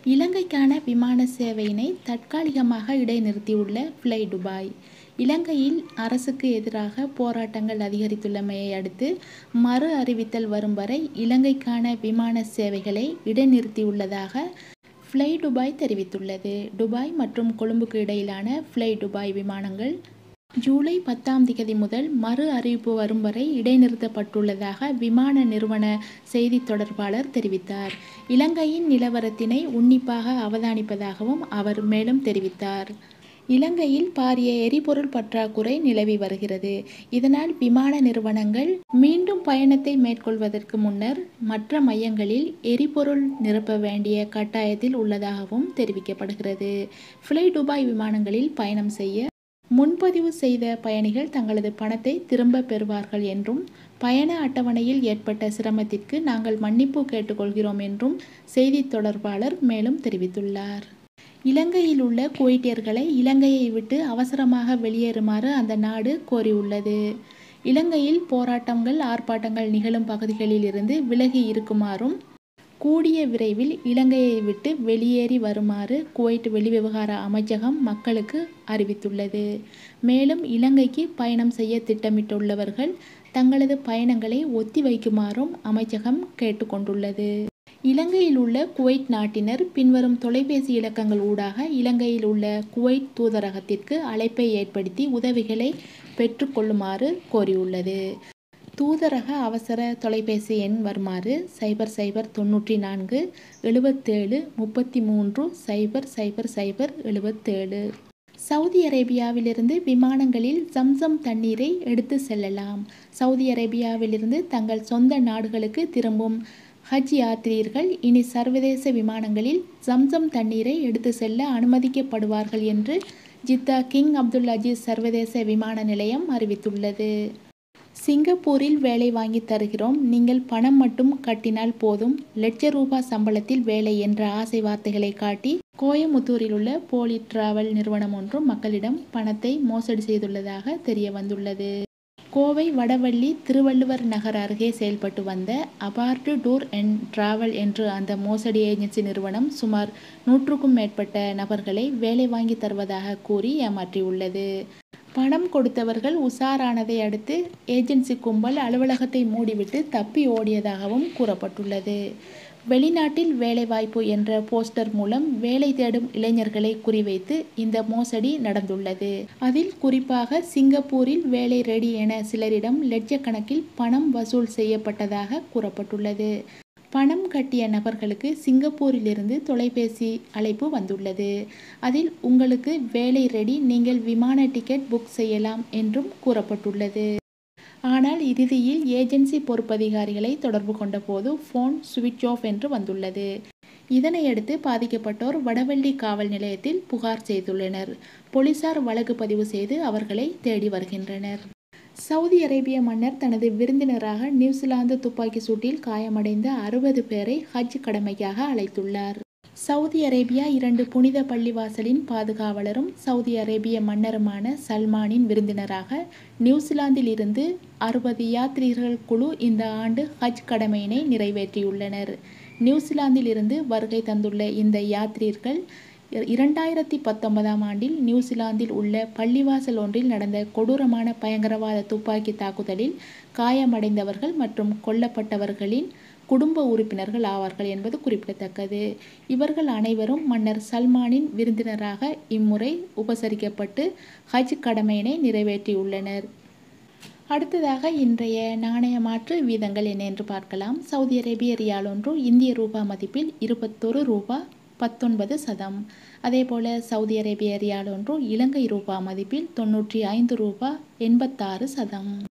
இலங்கைக்கான விமான சேவையினை தற்காலிகமாக இடைநிறுத்தியுள்ள ஃப்ளை துபாய் இலங்கையில் அரசுக்கு எதிராக போராட்டங்கள் அதிகரித்துள்ளமையை அடுத்து மறு அறிவித்தல் வரும் வரை இலங்கைக்கான விமான சேவைகளை இடைநிறுத்தியுள்ளதாக ஃப்ளை துபாய் தெரிவித்துள்ளது துபாய் மற்றும் கொழும்புக்கு இடையிலான ஃப்ளை துபாய் விமானங்கள் ஜூலை பத்தாம் திகதி முதல் மறு அறிவிப்பு வரும் வரை இடைநிறுத்தப்பட்டுள்ளதாக விமான நிறுவன செய்தி தொடர்பாளர் தெரிவித்தார் இலங்கையின் நிலவரத்தினை உன்னிப்பாக அவதானிப்பதாகவும் அவர் மேலும் தெரிவித்தார் இலங்கையில் பாரிய எரிபொருள் பற்றாக்குறை நிலவி வருகிறது இதனால் விமான நிறுவனங்கள் மீண்டும் பயணத்தை மேற்கொள்வதற்கு முன்னர் மற்ற மையங்களில் எரிபொருள் நிரப்ப வேண்டிய கட்டாயத்தில் உள்ளதாகவும் தெரிவிக்கப்படுகிறது ஃப்ளை துபாய் விமானங்களில் பயணம் செய்ய முன்பதிவு செய்த பயணிகள் தங்களது பணத்தை திரும்ப பெறுவார்கள் என்றும் பயண அட்டவணையில் ஏற்பட்ட சிரமத்திற்கு நாங்கள் மன்னிப்பு கேட்டுக்கொள்கிறோம் என்றும் செய்தி தொடர்பாளர் மேலும் தெரிவித்துள்ளார் இலங்கையில் உள்ள குவைட்டியர்களை இலங்கையை விட்டு அவசரமாக வெளியேறுமாறு அந்த நாடு கோரியுள்ளது இலங்கையில் போராட்டங்கள் ஆர்ப்பாட்டங்கள் நிகழும் பகுதிகளில் இருந்து விலகி இருக்குமாறும் கூடிய விரைவில் இலங்கையை விட்டு வெளியேறி வருமாறு குவைட் வெளிவிவகார அமைச்சகம் மக்களுக்கு அறிவித்துள்ளது மேலும் இலங்கைக்கு பயணம் செய்ய திட்டமிட்டுள்ளவர்கள் தங்களது பயணங்களை ஒத்திவைக்குமாறும் அமைச்சகம் கேட்டுக்கொண்டுள்ளது இலங்கையில் உள்ள குவைட் நாட்டினர் பின்வரும் தொலைபேசி இலக்கங்கள் ஊடாக இலங்கையில் உள்ள குவைட் தூதரகத்திற்கு அழைப்பை ஏற்படுத்தி உதவிகளை பெற்றுக்கொள்ளுமாறு கோரியுள்ளது தூதரக அவசர தொலைபேசி எண் வருமாறு சைபர் சைபர் தொண்ணூற்றி நான்கு எழுபத்தேழு முப்பத்தி மூன்று சைபர் சைபர் சைபர் எழுபத்தேழு சவுதி அரேபியாவிலிருந்து விமானங்களில் ஜம்சம் தண்ணீரை எடுத்து செல்லலாம் சவுதி அரேபியாவிலிருந்து தங்கள் சொந்த நாடுகளுக்கு திரும்பும் ஹஜ் யாத்ரீர்கள் இனி சர்வதேச விமானங்களில் ஜம்சம் தண்ணீரை எடுத்து செல்ல அனுமதிக்கப்படுவார்கள் என்று ஜித்தா கிங் அப்துல் அஜீஸ் சர்வதேச விமான நிலையம் அறிவித்துள்ளது சிங்கப்பூரில் வேலை வாங்கி தருகிறோம் நீங்கள் பணம் மட்டும் கட்டினால் போதும் லட்ச ரூபாய் சம்பளத்தில் வேலை என்ற ஆசை வார்த்தைகளை காட்டி கோயமுத்தூரில் உள்ள போலி டிராவல் நிறுவனம் ஒன்றும் மக்களிடம் பணத்தை மோசடி செய்துள்ளதாக தெரிய வந்துள்ளது கோவை வடவள்ளி திருவள்ளுவர் நகர் அருகே செயல்பட்டு வந்த அபார்டு டூர் அண்ட் டிராவல் என்று அந்த மோசடி ஏஜென்சி நிறுவனம் சுமார் நூற்றுக்கும் மேற்பட்ட நபர்களை வேலை வாங்கி தருவதாக கூறி ஏமாற்றியுள்ளது பணம் கொடுத்தவர்கள் உஷாரானதை அடுத்து ஏஜென்சி கும்பல் அலுவலகத்தை மூடிவிட்டு தப்பி ஓடியதாகவும் கூறப்பட்டுள்ளது வெளிநாட்டில் வேலைவாய்ப்பு என்ற போஸ்டர் மூலம் வேலை தேடும் இளைஞர்களை குறிவைத்து இந்த மோசடி நடந்துள்ளது அதில் குறிப்பாக சிங்கப்பூரில் வேலை ரெடி என சிலரிடம் லட்சக்கணக்கில் பணம் வசூல் செய்யப்பட்டதாக கூறப்பட்டுள்ளது பணம் கட்டிய நபர்களுக்கு சிங்கப்பூரிலிருந்து தொலைபேசி அழைப்பு வந்துள்ளது அதில் உங்களுக்கு வேலை ரெடி நீங்கள் விமான டிக்கெட் புக் செய்யலாம் என்றும் கூறப்பட்டுள்ளது ஆனால் இறுதியில் ஏஜென்சி பொறுப்பதிகாரிகளை தொடர்பு கொண்டபோது ஃபோன் சுவிட்ச் ஆஃப் என்று வந்துள்ளது இதனையடுத்து பாதிக்கப்பட்டோர் வடவள்ளி காவல் நிலையத்தில் புகார் செய்துள்ளனர் போலீசார் வழக்கு பதிவு செய்து அவர்களை தேடி வருகின்றனர் சவுதி அரேபிய மன்னர் தனது விருந்தினராக நியூசிலாந்து துப்பாக்கி சூட்டில் காயமடைந்த அறுபது பேரை ஹஜ் கடமைக்காக அழைத்துள்ளார் சவுதி அரேபியா இரண்டு புனித பள்ளிவாசலின் பாதுகாவலரும் சவுதி அரேபிய மன்னருமான சல்மானின் விருந்தினராக நியூசிலாந்தில் இருந்து அறுபது யாத்ரீகர்கள் குழு இந்த ஆண்டு ஹஜ் கடமையினை நிறைவேற்றியுள்ளனர் நியூசிலாந்தில் இருந்து வருகை தந்துள்ள இந்த யாத்ரீர்கள் இரண்டாயிரத்தி பத்தொன்பதாம் ஆண்டில் நியூசிலாந்தில் உள்ள பள்ளிவாசல் ஒன்றில் நடந்த கொடூரமான பயங்கரவாத துப்பாக்கி தாக்குதலில் காயமடைந்தவர்கள் மற்றும் கொல்லப்பட்டவர்களின் குடும்ப உறுப்பினர்கள் ஆவார்கள் என்பது குறிப்பிடத்தக்கது இவர்கள் அனைவரும் மன்னர் சல்மானின் விருந்தினராக இம்முறை உபசரிக்கப்பட்டு ஹஜ் கடமையினை நிறைவேற்றியுள்ளனர் அடுத்ததாக இன்றைய நாணய மாற்று வீதங்கள் என்ன என்று பார்க்கலாம் சவுதி அரேபிய ரியால் ஒன்று இந்திய ரூபா மதிப்பில் இருபத்தொரு ரூபா பத்தொன்பது சதம் அதேபோல சவுதி அரேபிய ரியால் ஒன்று இலங்கை ரூபா மதிப்பில் தொன்னூற்றி ஐந்து ரூபா எண்பத்தாறு சதம்